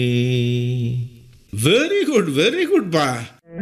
Very good very good பா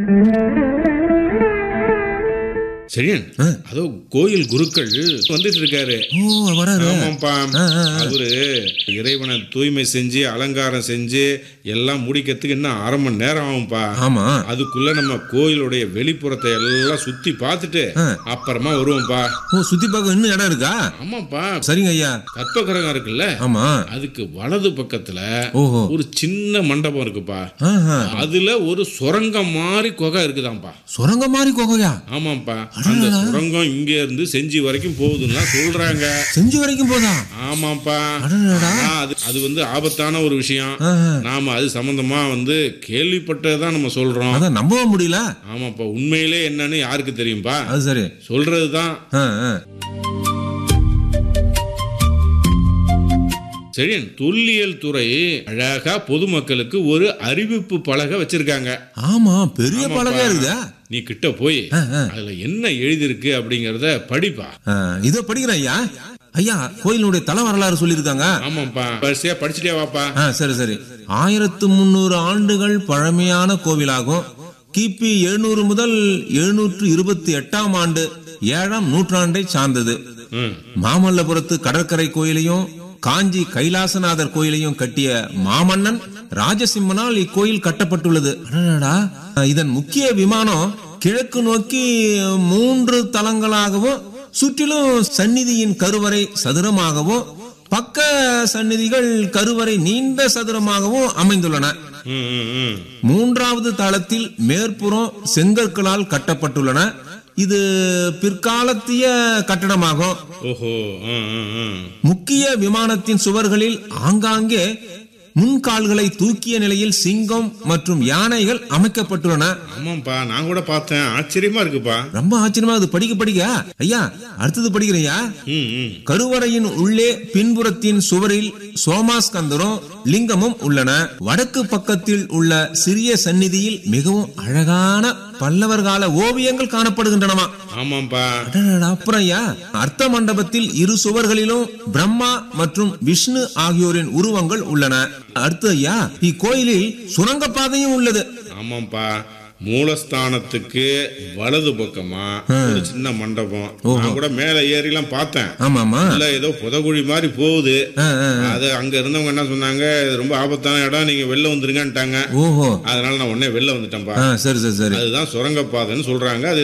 சரியான் ஆ. அதோ கோயில் குருக்கள் வந்துட்டு இருக்காரு ஓ வராரு ஆமாப்பா ஆ, ஆ, ஆ. அவரு இறைவனை தூய்மை செஞ்சு அலங்காரம் செஞ்சு எல்லாம் முடிக்கிறதுக்கு இன்னும் அரை மணி நேரம் ஆகும்பா ஆமா அதுக்குள்ள நம்ம கோயிலுடைய வெளிப்புறத்தை எல்லாம் சுத்தி பார்த்துட்டு ஆ. அப்புறமா வருவோம்ப்பா ஓ சுத்தி பார்க்க இன்னும் இடம் இருக்கா ஆமாப்பா சரிங்க ஐயா கற்பகிரகம் இருக்குல்ல ஆமா அதுக்கு வலது பக்கத்துல ஓஹோ ஒரு சின்ன மண்டபம் இருக்குப்பா ஆஹா. அதுல ஒரு சுரங்கம் மாதிரி குகை இருக்குதாம்ப்பா சுரங்க மாதிரி கோகையா ஆமாப்பா அந்த சுரங்கம் இங்க இருந்து செஞ்சி வரைக்கும் போகுதுன்னா சொல்றாங்க செஞ்சு வரைக்கும் போதா ஆமாப்பா அடடடா. ஆனா, அது அது வந்து ஆபத்தான ஒரு விஷயம் ஆஹா. நாம அது சம்பந்தமா வந்து கேள்விப்பட்டதான் நம்ம சொல்றோம் அதான் நம்பவும் முடியல ஆமாப்பா உண்மையிலே என்னன்னு யாருக்கு தெரியும்பா அது சரி சொல்றதுதான் ஆ, ஆ. சரி தொல்லியல் துறை அழகா பொதுமக்களுக்கு ஒரு அறிவிப்பு பலகை வச்சிருக்காங்க ஆமா பெரிய பலகையா இருக்குதா நீ கிட்ட போய் ஆ, ஆ. அதுல என்ன எழுதியிருக்கு அப்படிங்கறத படிப்பா ஆ, இதோ படிக்கிறேன் ஐயா ஐயா கோயிலுடைய தல வரலாறு சொல்லியிருக்காங்க ஆமாப்பா வரிசையா படிச்சுட்டே வாப்பா ஆ சரி சரி ஆயிரத்து முந்நூறு ஆண்டுகள் பழமையான கோவிலாகும் கிபி எழுநூறு முதல் எழுநூற்று இருபத்தி எட்டாம் ஆண்டு ஏழாம் நூற்றாண்டை சார்ந்தது ம். மாமல்லபுரத்து கடற்கரை கோயிலையும் காஞ்சி கைலாசநாதர் கோயிலையும் கட்டிய மாமன்னன் ராஜசிம்மனால் இக்கோயில் கட்டப்பட்டுள்ளது அடடடா. இதன் முக்கிய விமானம் கிழக்கு நோக்கி மூன்று தளங்களாகவும் சுற்றிலும் சந்நிதியின் கருவறை சதுரமாகவும் பக்க சந்நிதிகள் கருவறை நீண்ட சதுரமாகவும் அமைந்துள்ளன ம், ம், ம். மூன்றாவது தளத்தில் மேற்புறம் செங்கற்களால் கட்டப்பட்டுள்ளன இது பிற்காலத்திய கட்டடமாகும் ஓஹோ ம், ம், ம். முக்கிய விமானத்தின் சுவர்களில் ஆங்காங்கே முன்கால்களை தூக்கிய நிலையில் சிங்கம் மற்றும் யானைகள் அமைக்கப்பட்டுள்ளன ஆமாப்பா நான் கூட பார்த்தேன் ஆச்சரியமா இருக்குப்பா ரொம்ப ஆச்சரியமா இது படிக்க படிக்க ஐயா அடுத்தது படிக்கிறையா ம், ம். கருவறையின் உள்ளே பின்புறத்தின் சுவரில் சோமாஸ்கந்தரும் லிங்கமும் உள்ளன வடக்கு பக்கத்தில் உள்ள சிறிய சந்நிதியில் மிகவும் அழகான பல்லவர் கால ஓவியங்கள் காணப்படுகின்றனவா ஆமாப்பா அடடடா, அப்புறம் ஐயா அர்த்த மண்டபத்தில் இரு சுவர்களிலும் பிரம்மா மற்றும் விஷ்ணு ஆகியோரின் உருவங்கள் உள்ளன அடுத்து ஐயா இக்கோயிலில் சுரங்கப்பாதையும் உள்ளது ஆமாப்பா மூலஸ்தானத்துக்கு வலது பக்கமா ஒரு சின்ன மண்டபம் நான் கூட மேல ஏறிலாம் பார்த்தேன் ஆமாமா உள்ள ஏதோ புதகுழி மாதிரி போகுது ஆ, ஆ. அது அங்க இருந்தவங்க என்ன சொன்னாங்க இது ரொம்ப ஆபத்தான இடம் நீங்க வெளில வந்துருங்கன்ட்டாங்க ஓஹோ அதனால நான் உடனே வெளில வந்துட்டேன்ப்பா ஆ, சரி சரி சரி அதுதான் சுரங்கப்பாதைன்னு சொல்றாங்க அது